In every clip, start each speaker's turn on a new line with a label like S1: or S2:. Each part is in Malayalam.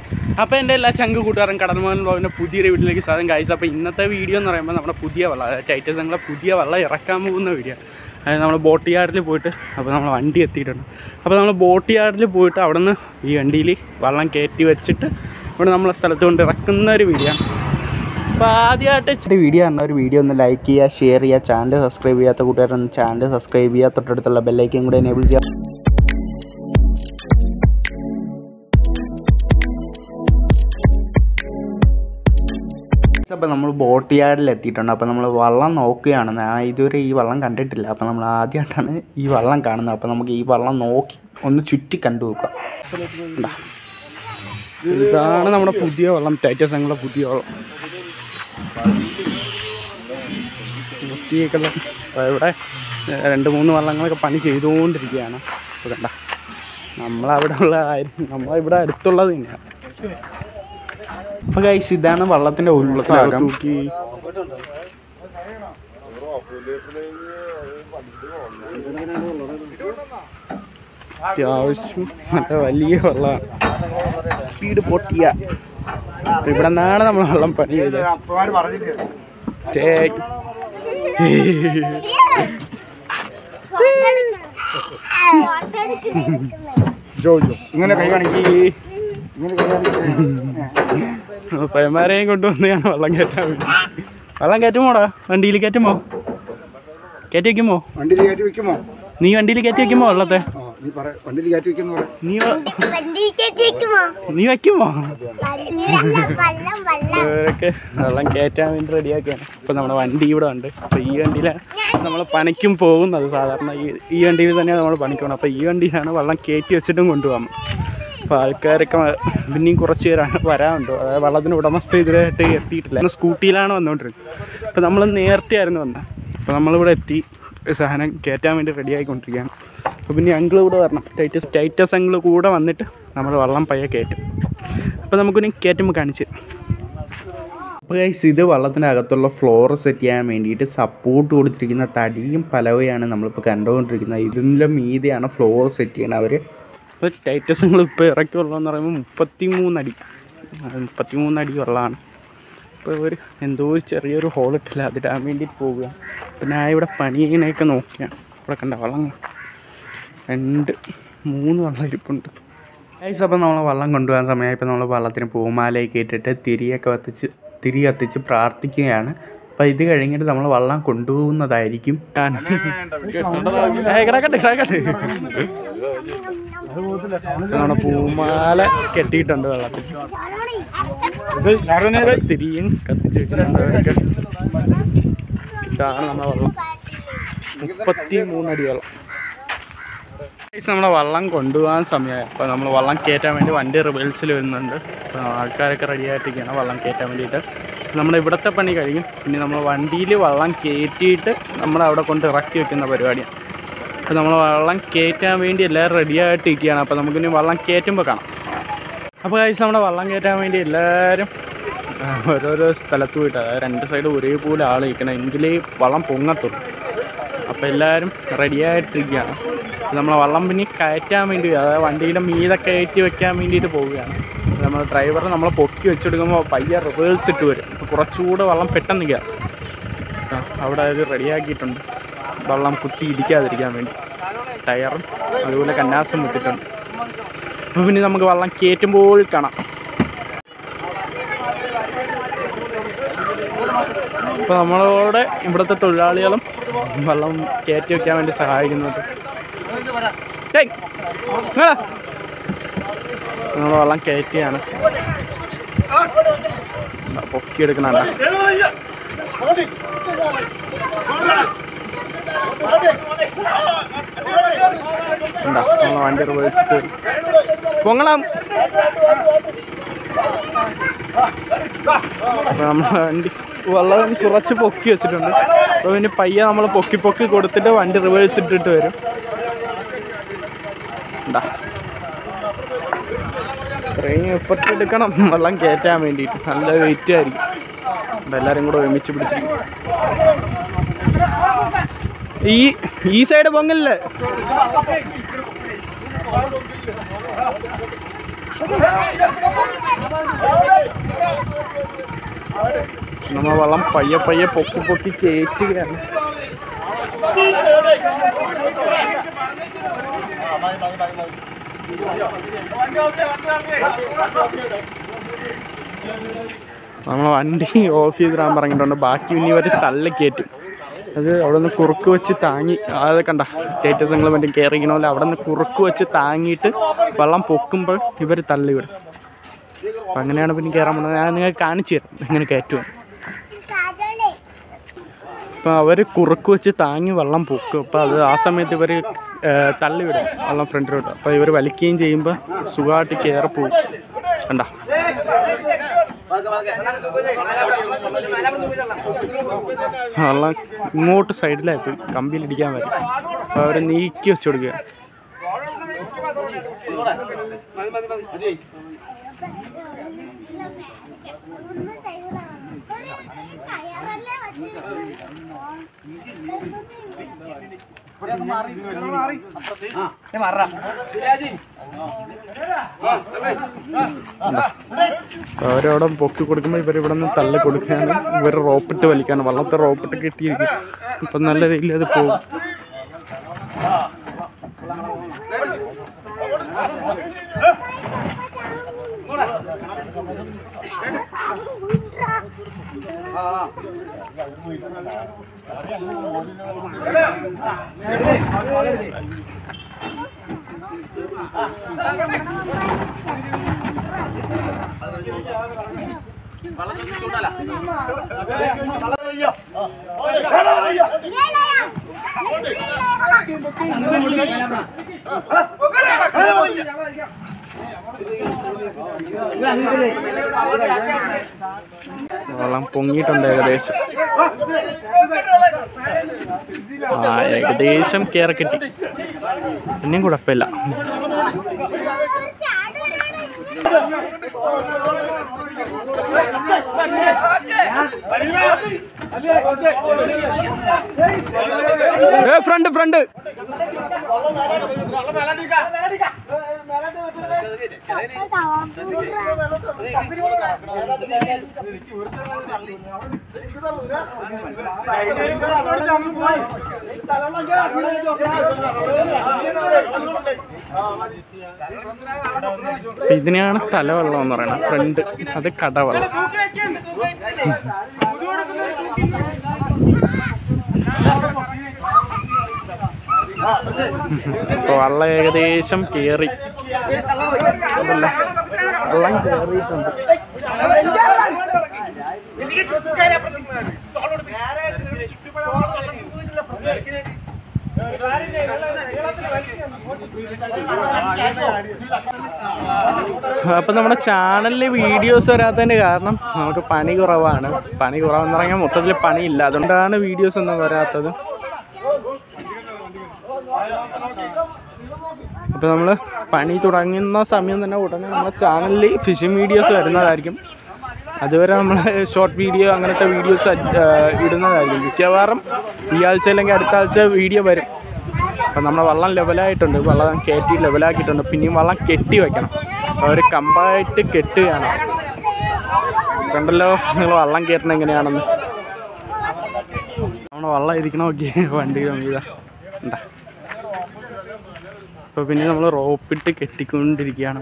S1: അപ്പോൾ എൻ്റെ എല്ലാ ചങ്ക് കൂട്ടുകാരും കടൽമോഹൻ ബ്ലോഗിൻ്റെ പുതിയൊരു വീട്ടിലേക്ക് സ്വാഗതം കാഴ്ച അപ്പോൾ ഇന്നത്തെ വീഡിയോ എന്ന് പറയുമ്പോൾ നമ്മുടെ പുതിയ വള്ളം അതായത് ടൈറ്റസ് ഞങ്ങളെ പുതിയ വള്ളം ഇറക്കാൻ പോകുന്ന വീഡിയോ അതായത് നമ്മൾ ബോട്ട് യാർഡിൽ പോയിട്ട് അപ്പോൾ നമ്മൾ വണ്ടി എത്തിയിട്ടുണ്ട് അപ്പോൾ നമ്മൾ ബോട്ട് യാർഡിൽ പോയിട്ട് അവിടെ നിന്ന് ഈ വണ്ടിയിൽ വള്ളം കയറ്റി വെച്ചിട്ട് ഇവിടെ നമ്മളെ സ്ഥലത്ത് കൊണ്ട് ഇറക്കുന്ന ഒരു വീഡിയോ ആണ് അപ്പോൾ ആദ്യമായിട്ട് വീഡിയോ ആണ് ഒരു വീഡിയോ ഒന്ന് ലൈക്ക് ചെയ്യുക ഷെയർ ചെയ്യുക ചാനൽ സബ്സ്ക്രൈബ് ചെയ്യാത്ത കൂട്ടുകാരൊന്ന് ചാനൽ സബ്സ്ക്രൈബ് ചെയ്യുക തൊട്ടടുത്തുള്ള ബെല്ലൈക്കും കൂടെ എനേബിൾ ചെയ്യുക അപ്പോൾ നമ്മൾ ബോട്ട് യാർഡിൽ എത്തിയിട്ടുണ്ട് അപ്പോൾ നമ്മൾ വള്ളം നോക്കുകയാണ് ഞാൻ ഇതുവരെ ഈ വള്ളം കണ്ടിട്ടില്ല അപ്പോൾ നമ്മൾ ആദ്യമായിട്ടാണ് ഈ വള്ളം കാണുന്നത് അപ്പോൾ നമുക്ക് ഈ വള്ളം നോക്കി ഒന്ന് ചുറ്റി കണ്ടു നോക്കാം കണ്ടാ. ഇതാണ് നമ്മുടെ പുതിയ വള്ളം ടൈറ്റസ് ഞങ്ങളുടെ പുതിയ വള്ളം വൃത്തിയൊക്കെയുള്ള ഇവിടെ രണ്ട് മൂന്ന് വള്ളങ്ങളൊക്കെ പണി ചെയ്തുകൊണ്ടിരിക്കുകയാണ് അപ്പോൾ കണ്ട നമ്മളവിടെ ഉള്ള ആരും നമ്മളിവിടെ അടുത്തുള്ളത് തന്നെയാണ് അപ്പൊ ഗൈസ് ഇതാണ് വള്ളത്തിന്റെ ഉൾഭാഗം അത്യാവശ്യം നല്ല വലിയ വെള്ളമാണ് സ്പീഡ് പൊട്ടിയ അപ്പൊ ഇവിടെ നിന്നാണ് നമ്മൾ വെള്ളം പണി ചെയ്തത് ടേ-
S2: ഇങ്ങനെ കൈ കാണിക്കും
S1: ഈ
S2: ഇങ്ങനെ കൈ കാണിക്കും
S1: പയ്യന്മാരെയും കൊണ്ടുവന്ന് ഞാൻ വെള്ളം കയറ്റാൻ വേണ്ടി വെള്ളം കയറ്റുമോടാ വണ്ടിയിൽ കയറ്റുമോ കയറ്റി വെക്കുമോ
S2: വണ്ടിയിൽ കയറ്റി വെക്കുമോ
S1: നീ വണ്ടിയിൽ കയറ്റി വെക്കുമോ വെള്ളത്തെ
S2: ആ നീ പറ വണ്ടിയിൽ കയറ്റി വെക്കുന്ന പറ
S1: നീ വ-
S3: വണ്ടിക്കേറ്റിരിക്കുമോ
S1: നീ വെക്കുമോ
S3: വള്ളം വള്ളം വള്ളം
S1: ഇവരൊക്കെ വെള്ളം കയറ്റാൻ വേണ്ടി റെഡിയാക്കിയാണ് ഇപ്പം നമ്മുടെ വണ്ടി ഇവിടെ ഉണ്ട് അപ്പോൾ ഈ വണ്ടിയിലാണ് നമ്മൾ പണിക്കും പോകുന്നത് സാധാരണ ഈ ഈ വണ്ടിയിൽ തന്നെയാണ് നമ്മൾ പണിക്ക് പോകുന്നത് അപ്പോൾ ഈ വണ്ടിയിലാണ് വെള്ളം കയറ്റി വെച്ചിട്ടും കൊണ്ടുപോകാം അപ്പോൾ ആൾക്കാരൊക്കെ വ- പിന്നെയും കുറച്ച് പേരാണ് വരാനുണ്ട് അതായത് വെള്ളത്തിന് ഉടമസ്ഥ ഇതിലായിട്ട് എത്തിയിട്ടില്ല ഇന്ന് സ്കൂട്ടിയിലാണ് വന്നുകൊണ്ടിരുന്നത് അപ്പോൾ നമ്മൾ നേരത്തെ ആയിരുന്നു വന്നത് അപ്പോൾ നമ്മളിവിടെ എത്തി സാധനം കയറ്റാൻ വേണ്ടി റെഡി ആയിക്കൊണ്ടിരിക്കുകയാണ് അപ്പോൾ പിന്നെ അങ്കിൾ കൂടെ വരണം ടൈറ്റസ് ടൈറ്റസ് അങ്കിൾ കൂടെ വന്നിട്ട് നമ്മൾ വെള്ളം പയ്യെ കയറ്റും അപ്പോൾ നമുക്കിനി കയറ്റുമ്പോൾ കാണിച്ച് തരാം. അപ്പോൾ ഗൈസ് ഇത് വള്ളത്തിൻ്റെ അകത്തുള്ള ഫ്ലോർ സെറ്റ് ചെയ്യാൻ വേണ്ടിയിട്ട് സപ്പോർട്ട് കൊടുത്തിരിക്കുന്ന തടിയും പലവയാണ് നമ്മളിപ്പോൾ കണ്ടുകൊണ്ടിരിക്കുന്നത് ഇതിൻ്റെ മീതെയാണ് ഫ്ലോർ സെറ്റ് ചെയ്യണത് അവർ ഇപ്പോൾ ടൈറ്റസ് നിങ്ങൾ ഇപ്പോൾ ഇറക്കിയുള്ളതെന്ന് പറയുമ്പോൾ മുപ്പത്തി മൂന്നടി മുപ്പത്തി മൂന്നടി വെള്ളമാണ് ഇപ്പോൾ ഒരു എന്തോ ഒരു ചെറിയൊരു ഹോൾ ഇട്ടില്ല അതിടാൻ വേണ്ടിയിട്ട് പോവുക അപ്പോൾ ഞാൻ ഇവിടെ പണി ചെയ്യണയൊക്കെ നോക്കിയാണ് ഇവിടെ കണ്ട വെള്ളം രണ്ട് മൂന്ന് വെള്ളം ഇരിപ്പുണ്ട് ഗൈസ് അപ്പോൾ നമ്മൾ വെള്ളം കൊണ്ടുപോകാൻ സമയമായപ്പോൾ നമ്മൾ വള്ളത്തിന് പൂമാലയൊക്കെ ഇട്ടിട്ട് തിരിയൊക്കെ കത്തിച്ച് തിരി കത്തിച്ച് പ്രാർത്ഥിക്കുകയാണ് അപ്പോൾ ഇത് കഴിഞ്ഞിട്ട് നമ്മൾ വെള്ളം കൊണ്ടുപോകുന്നതായിരിക്കും ഏയ് കിടക്കട്ടെ, കിടക്കട്ടെ. നമ്മുടെ പൂമാല കെട്ടിയിട്ടുണ്ട് വെള്ളത്തിൽ തിരിയും കത്തിച്ച് വെച്ചിട്ടുണ്ട് അവരൊക്കെ. ഇതാണ് നമ്മുടെ വെള്ളം മുപ്പത്തി മൂന്നടി വെള്ളം ഗൈസ് നമ്മളെ വള്ളം കൊണ്ടുപോകാൻ സമയമായി അപ്പോൾ നമ്മൾ വള്ളം കയറ്റാൻ വേണ്ടി വണ്ടി റിവേഴ്സിൽ വരുന്നുണ്ട് അപ്പോൾ ആൾക്കാരൊക്കെ റെഡി ആയിട്ടിരിക്കുകയാണ് വള്ളം കയറ്റാൻ വേണ്ടിയിട്ട് നമ്മുടെ ഇവിടുത്തെ പണി കഴിയും പിന്നെ നമ്മൾ വണ്ടിയിൽ വള്ളം കയറ്റിയിട്ട് നമ്മൾ അവിടെ കൊണ്ട് ഇറക്കി വെക്കുന്ന പരിപാടിയാണ് അപ്പോൾ നമ്മൾ വള്ളം കയറ്റാൻ വേണ്ടി എല്ലാവരും റെഡി ആയിട്ടിരിക്കുകയാണ് അപ്പോൾ നമുക്കിനി വള്ളം കയറ്റുമ്പോൾ കാണാം അപ്പോൾ കഴിച്ച് നമ്മുടെ വള്ളം കയറ്റാൻ വേണ്ടി എല്ലാവരും ആ, ഓരോരോ സ്ഥലത്ത് പോയിട്ട് അതായത് രണ്ട് സൈഡ് ഒരേപോലെ ആൾ നിൽക്കണം എങ്കിലേ വള്ളം പൊങ്ങത്തുള്ളൂ അപ്പോൾ എല്ലാവരും റെഡി ആയിട്ടിരിക്കുകയാണ് നമ്മൾ വള്ളം പിന്നെ കയറ്റാൻ വേണ്ടി അതായത് വണ്ടിയുടെ മീതെ കയറ്റി വെക്കാൻ വേണ്ടിയിട്ട് പോവുകയാണ് നമ്മൾ ഡ്രൈവർ നമ്മളെ പൊക്കി വെച്ചെടുക്കുമ്പോൾ പയ്യെ റിവേഴ്സ് ഇട്ട് വരും അപ്പോൾ കുറച്ചുകൂടെ വള്ളം പെട്ടെന്ന് കയറും ആ, അവിടെ അത് റെഡിയാക്കിയിട്ടുണ്ട് വെള്ളം കുത്തി ഇടിക്കാതിരിക്കാൻ വേണ്ടി ടയറും അതുപോലെ കന്നാസും വെച്ചിട്ടുണ്ട് അപ്പോൾ പിന്നെ നമുക്ക് വെള്ളം കയറ്റുമ്പോൾ കാണാം അപ്പോൾ നമ്മളോട് ഇവിടുത്തെ തൊഴിലാളികളും വെള്ളം കയറ്റി വെക്കാൻ വേണ്ടി സഹായിക്കുന്നുണ്ട് ഏയ്, ഇങ്ങടാ. നമ്മൾ വെള്ളം കയറ്റിയാണ് പൊക്കിയെടുക്കണണ്ട ഉണ്ടാ നമ്മളെ വണ്ടി റിവേഴ്സ് പൊങ്ങളം അപ്പോൾ നമ്മൾ വണ്ടി വെള്ളം കുറച്ച് പൊക്കി വെച്ചിട്ടുണ്ട് അപ്പോൾ പിന്നെ പയ്യെ നമ്മൾ പൊക്കി പൊക്കി കൊടുത്തിട്ട് വണ്ടി റിവേഴ്സ് ഇട്ടിട്ട് വരും ഉണ്ടാ ഇത്രയും എഫർട്ട് എടുക്കണം വെള്ളം കയറ്റാൻ വേണ്ടിയിട്ട് നല്ല വെയിറ്റ് ആയിരിക്കും ഇവിടെ എല്ലാവരും കൂടെ ഒരുമിച്ച് പിടിച്ചിരിക്കും ഈ ഈ സൈഡ് പൊങ്ങല്ലേ നമ്മൾ വെള്ളം പയ്യെ പയ്യെ പൊക്കി പൊക്കി കയറ്റുകയാണ് നമ്മൾ വണ്ടി ഓഫ് ചെയ്ത് ഇടാൻ പറഞ്ഞിട്ടുണ്ട് ബാക്കി ഇനി ഇവർ തള്ളി കയറ്റും അത് അവിടെ നിന്ന് കുറുക്ക് വെച്ച് താങ്ങി അത് കണ്ട സ്റ്റേറ്റസ് നിങ്ങൾ മറ്റേ കയറിക്കണ പോലെ അവിടെ നിന്ന് കുറുക്ക് വെച്ച് താങ്ങിയിട്ട് വെള്ളം പൊക്കുമ്പോൾ ഇവർ തള്ളി വിടും അപ്പം അങ്ങനെയാണ് പിന്നെ കയറാൻ പോകുന്നത് ഞാൻ നിങ്ങൾക്ക് കാണിച്ചു തരാം എങ്ങനെ കയറ്റും
S3: സാധനേ
S1: അപ്പം അവർ കുറുക്ക് വെച്ച് താങ്ങി വെള്ളം പൊക്കും അപ്പോൾ അത് ആ സമയത്ത് ഇവർ തള്ളി വിടും വെള്ളം ഫ്രണ്ടിലോട്ട് അപ്പോൾ ഇവർ വലിക്കുകയും ചെയ്യുമ്പോൾ സുഖമായിട്ട് കയറി പോകും കണ്ട വെള്ളം ഇങ്ങോട്ട് സൈഡിലായി പോയി കമ്പിയിലിടിക്കാൻ വരും അപ്പോൾ അവർ നീക്കി വെച്ച് കൊടുക്കുക
S3: ഒന്ന് തയ്യാറാണ് തയ്യാറല്ലേ
S1: അപ്പോൾ അവരവിടെ പൊക്കി കൊടുക്കുമ്പോൾ ഇവർ ഇവിടെ നിന്ന് തള്ളി കൊടുക്കുകയാണ് ഇവർ റോപ്പിട്ട് വലിക്കാണ് വള്ളത്തെ റോപ്പിട്ട് കെട്ടിയിരിക്കും അപ്പം നല്ല രീതിയിൽ അത് പോകും വെള്ളം പൊങ്ങിയിട്ടുണ്ട് ഏകദേശം ആ ഏകദേശം കയറി കിട്ടി പിന്നെയും കുഴപ്പമില്ല ഫ്രണ്ട് ഫ്രണ്ട് ഇതിനെയാണ് തലവെള്ളം എന്ന് പറയുന്നത് ഫ്രണ്ട് അത് കടവെള്ളം ഇപ്പൊ വെള്ളം ഏകദേശം കേറി അതല്ല, വെള്ളം കേറിയിട്ടുണ്ട് അപ്പം നമ്മുടെ ചാനലിൽ വീഡിയോസ് വരാത്തതിൻ്റെ കാരണം നമുക്ക് പണി കുറവാണ് പണി കുറവെന്ന് പറഞ്ഞാൽ മൊത്തത്തിൽ പണിയില്ല അതുകൊണ്ടാണ് വീഡിയോസ് ഒന്നും വരാത്തത് അപ്പോൾ നമ്മൾ പണി തുടങ്ങുന്ന സമയം തന്നെ ഉടനെ നമ്മുടെ ചാനലിൽ ഫിഷിംഗ് വീഡിയോസ് വരുന്നതായിരിക്കും അതുവരെ നമ്മൾ ഷോർട്ട് വീഡിയോ അങ്ങനത്തെ വീഡിയോസ് ഇടുന്നതായിരിക്കും മിക്കവാറും ഈ ആഴ്ച അല്ലെങ്കിൽ അടുത്ത ആഴ്ച വീഡിയോ വരും അപ്പം നമ്മൾ വെള്ളം ലെവലായിട്ടുണ്ട് വെള്ളം കയറ്റി ലെവലാക്കിയിട്ടുണ്ട് പിന്നെയും വെള്ളം കെട്ടി വെക്കണം അവർ കമ്പായിട്ട് കെട്ടുകയാണ് കണ്ടല്ലോ നിങ്ങൾ വെള്ളം കയറ്റണം എങ്ങനെയാണെന്ന് നമ്മുടെ വെള്ളം ഇരിക്കണ നോക്കി വണ്ടി ഇതാ ഉണ്ടാ അപ്പോൾ പിന്നെ നമ്മൾ റോപ്പിട്ട് കെട്ടിക്കൊണ്ടിരിക്കുകയാണ്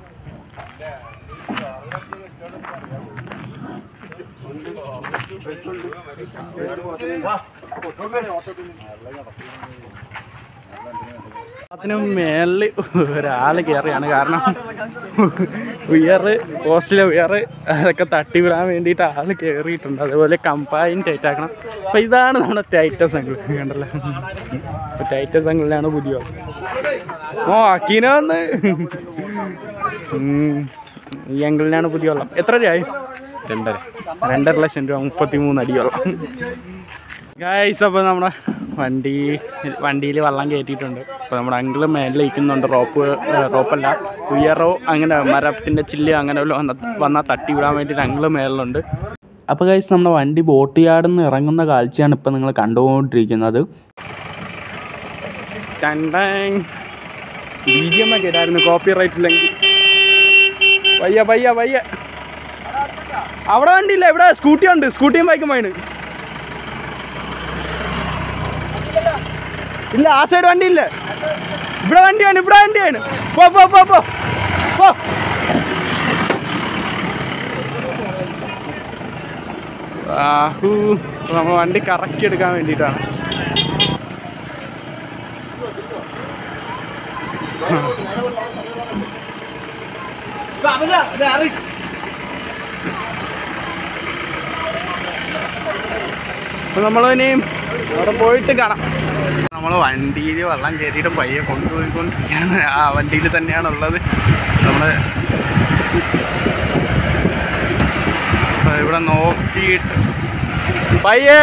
S1: അതിന് മേളിൽ ഒരാൾ കയറിയാണ് കാരണം ഉയറ് പോസ്റ്റിലെ ഉയറ് അതൊക്കെ തട്ടി വിടാൻ വേണ്ടിയിട്ട് ആൾ കയറിയിട്ടുണ്ട് അതുപോലെ കമ്പായും ടൈറ്റ് ആക്കണം അപ്പം ഇതാണ് നമ്മുടെ ടൈറ്റസ് അങ്കിൾ കണ്ടല്ലോ ടൈറ്റസ് അങ്കിളിലാണ് പുതിയ ആൾ. ഓ അക്കീന വന്ന് ഉം. ഈ അങ്കിളിനാണ് പുതിയ വെള്ളം എത്ര രൂപയായി രണ്ടര രണ്ടര ലക്ഷം രൂപ മുപ്പത്തി മൂന്ന് അടി വെള്ളം ഗായ്സ് അപ്പോൾ നമ്മുടെ വണ്ടി വണ്ടിയിൽ വെള്ളം കയറ്റിയിട്ടുണ്ട് അപ്പോൾ നമ്മുടെ അങ്കിള് മേലെ ഇരിക്കുന്നുണ്ട് റോപ്പ് റോപ്പല്ല ഉയറോ അങ്ങനെ മരത്തിൻ്റെ ചില്ല് അങ്ങനെ വല്ലതും വന്ന വന്നാൽ തട്ടി വിടാൻ വേണ്ടിയിട്ട് അങ്കിള് മേളിലുണ്ട് അപ്പോൾ ഗൈസ് നമ്മുടെ വണ്ടി ബോട്ട് യാർഡിൽ നിന്ന് ഇറങ്ങുന്ന കാഴ്ചയാണ് ഇപ്പോൾ നിങ്ങൾ കണ്ടുകൊണ്ടിരിക്കുന്നത് ബി ജി എം ഒക്കെ ഇടായിരുന്നു കോപ്പി റൈറ്റ് ഇല്ലെങ്കിൽ വയ്യ വയ്യ വയ്യ അവിടെ വണ്ടി ഇല്ല ഇവിടെ സ്കൂട്ടി ഉണ്ട് സ്കൂട്ടിയും ബൈക്കും പോയിന് ഇല്ല ആ സൈഡ് വണ്ടി ഇല്ല ഇവിടെ വണ്ടിയാണ് ഇവിടെ വണ്ടിയാണ് പോ പോ പോ പോ പോ ആഹൂ നമ്മൾ വണ്ടി കറക്കി എടുക്കാൻ വേണ്ടിയിട്ടാണ് അപ്പൊ നമ്മൾ ഇനിയും അവിടെ പോയിട്ട് കാണാം നമ്മൾ വണ്ടിയിൽ വെള്ളം കയറ്റിയിട്ട് പയ്യെ കൊണ്ടുപോയിക്കൊണ്ടിരിക്കുകയാണ് ആ വണ്ടിയിൽ തന്നെയാണ് ഉള്ളത് നമ്മൾ ഇവിടെ നോക്കിയിട്ട് പയ്യെ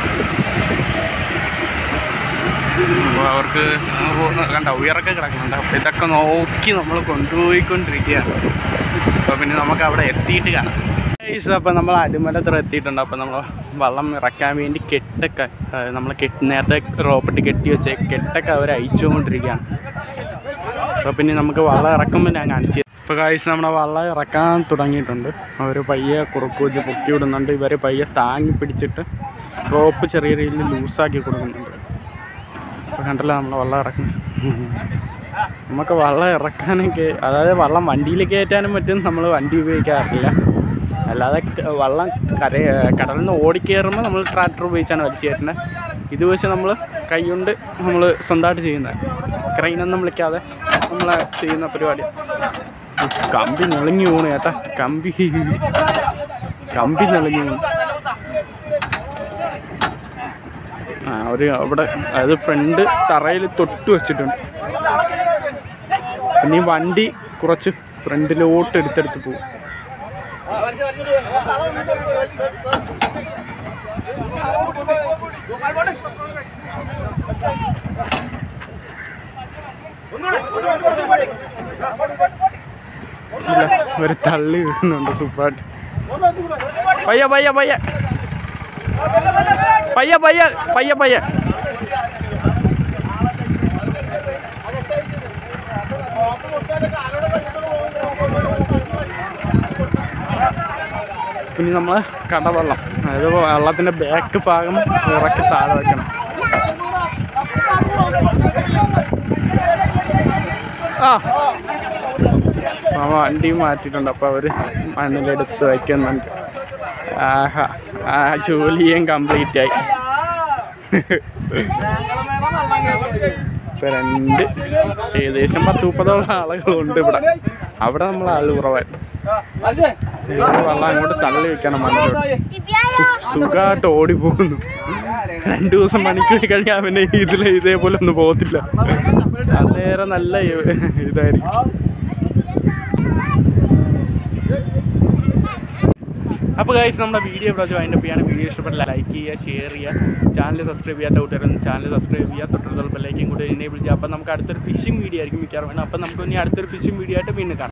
S1: അപ്പോൾ അവർക്ക് കണ്ട ഉയരൊക്കെ കിടക്കുന്നുണ്ട് അപ്പോൾ ഇതൊക്കെ നോക്കി നമ്മൾ കൊണ്ടുപോയിക്കൊണ്ടിരിക്കുകയാണ് അപ്പോൾ പിന്നെ നമുക്ക് അവിടെ എത്തിയിട്ട് കാണാം ഗൈസ് അപ്പോൾ നമ്മൾ അടിമലത്ര എത്തിയിട്ടുണ്ട് അപ്പോൾ നമ്മൾ വള്ളം ഇറക്കാൻ വേണ്ടി കെട്ടൊക്കെ നമ്മൾ കെട്ടി നേരത്തെ റോപ്പിട്ട് കെട്ടി വെച്ച കെട്ടൊക്കെ അവർ അയച്ചുകൊണ്ടിരിക്കുകയാണ് അപ്പോൾ പിന്നെ നമുക്ക് വള്ളം ഇറക്കുമ്പോൾ ഞാൻ കാണിച്ചു ഇപ്പോൾ കാഴ്ച നമ്മുടെ വള്ളം ഇറക്കാൻ തുടങ്ങിയിട്ടുണ്ട് അവർ പയ്യെ കുറുക്ക് വെച്ച് പൊക്കി വിടുന്നുണ്ട് ഇവർ പയ്യെ താങ്ങി പിടിച്ചിട്ട് റോപ്പ് ചെറിയ രീതിയിൽ ലൂസാക്കി കൊടുക്കുന്നുണ്ട് അപ്പോൾ കണ്ടല്ലോ നമ്മൾ വള്ളം ഇറക്കുന്നത് നമുക്ക് വള്ളം ഇറക്കാനൊക്കെ അതായത് വള്ളം വണ്ടിയിൽ കയറ്റാനും പറ്റും നമ്മൾ വണ്ടി ഉപയോഗിക്കാറില്ല അല്ലാതെ ക- വള്ളം കര കടലിൽ നിന്ന് ഓടിക്കയറുമ്പോൾ നമ്മൾ ട്രാക്ടർ ഉപയോഗിച്ചാണ് വലിച്ചു കയറ്റുന്നത് ഇത് വെച്ച് നമ്മൾ കൈകൊണ്ട് നമ്മൾ സ്വന്തമായിട്ട് ചെയ്യുന്നത് ക്രെയിനൊന്നും വിളിക്കാതെ നമ്മൾ ചെയ്യുന്ന പരിപാടി കമ്പി നിളങ്ങി പോണു ചേട്ടാ കമ്പി കമ്പി നിളങ്ങി പോണു ആ ഒരു അവിടെ അതായത് ഫ്രണ്ട് തറയിൽ തൊട്ട് വെച്ചിട്ടുണ്ട് പിന്നെ ഈ വണ്ടി കുറച്ച് ഫ്രണ്ടിലോട്ട് എടുത്തെടുത്ത് പോകും ഇല്ല, ഒരു തള്ളി വീഴുന്നുണ്ട് സൂപ്പറായിട്ട് പയ്യ പയ്യ പയ്യ പയ്യ പയ്യ പയ്യ പയ്യ പിന്നെ നമ്മൾ കടവെള്ളം അതായത് വെള്ളത്തിൻ്റെ ബാക്ക് ഭാഗം ഇറക്കി താഴെ വെക്കണം ആ മാമ വണ്ടി മാറ്റിയിട്ടുണ്ട് അപ്പോൾ അവർ മണ്ണിലെടുത്ത് വയ്ക്കുന്നുണ്ട് ആഹാ ആ ജോലിയും കംപ്ലീറ്റ് ആയി ഇപ്പൊ രണ്ട് ഏകദേശം പത്ത് മുപ്പതോളം ആളുകളുണ്ട് ഇവിടെ അവിടെ നമ്മൾ ആള് കുറവായിരുന്നു ഇവിടെ വെള്ളം അങ്ങോട്ട് തള്ളി വെക്കണം മണ്ണിലോട്ട് സുഖമായിട്ട് ഓടി പോകുന്നു രണ്ടു ദിവസം പണിക്ക് പോയി കഴിഞ്ഞാൽ പിന്നെ ഇതിൽ ഇതേപോലെ ഒന്നും പോകത്തില്ല അന്നേരം നല്ല ഇതായിരിക്കും അപ്പോൾ ഗൈസ് നമ്മുടെ വീഡിയോ ഇവിടെ വെച്ച് വൈൻഡപ്പ് ചെയ്യാണ് വീഡിയോ ഇഷ്ടപ്പെട്ടില്ല ലൈക്ക് ചെയ്യുക ഷെയർ ചെയ്യുക ചാനൽ സബ്സ്ക്രൈബ് ചെയ്യാത്ത കൂട്ടുകാരൊന്നും ചാനൽ സബ്സ്ക്രൈബ് ചെയ്യുക തൊട്ടുള്ള ബെല്ലൈക്കും കൂടി എനേബിൾ ചെയ്യുക അപ്പോൾ നമുക്ക് അടുത്തൊരു ഫിഷിംഗ് വീഡിയോ ആയിരിക്കും മിക്കവാറും വേണം അപ്പോൾ നമുക്ക് ഇനി അടുത്തൊരു ഫിഷിംഗ് വീഡിയോ ആയിട്ട് പിന്നെ കാണാം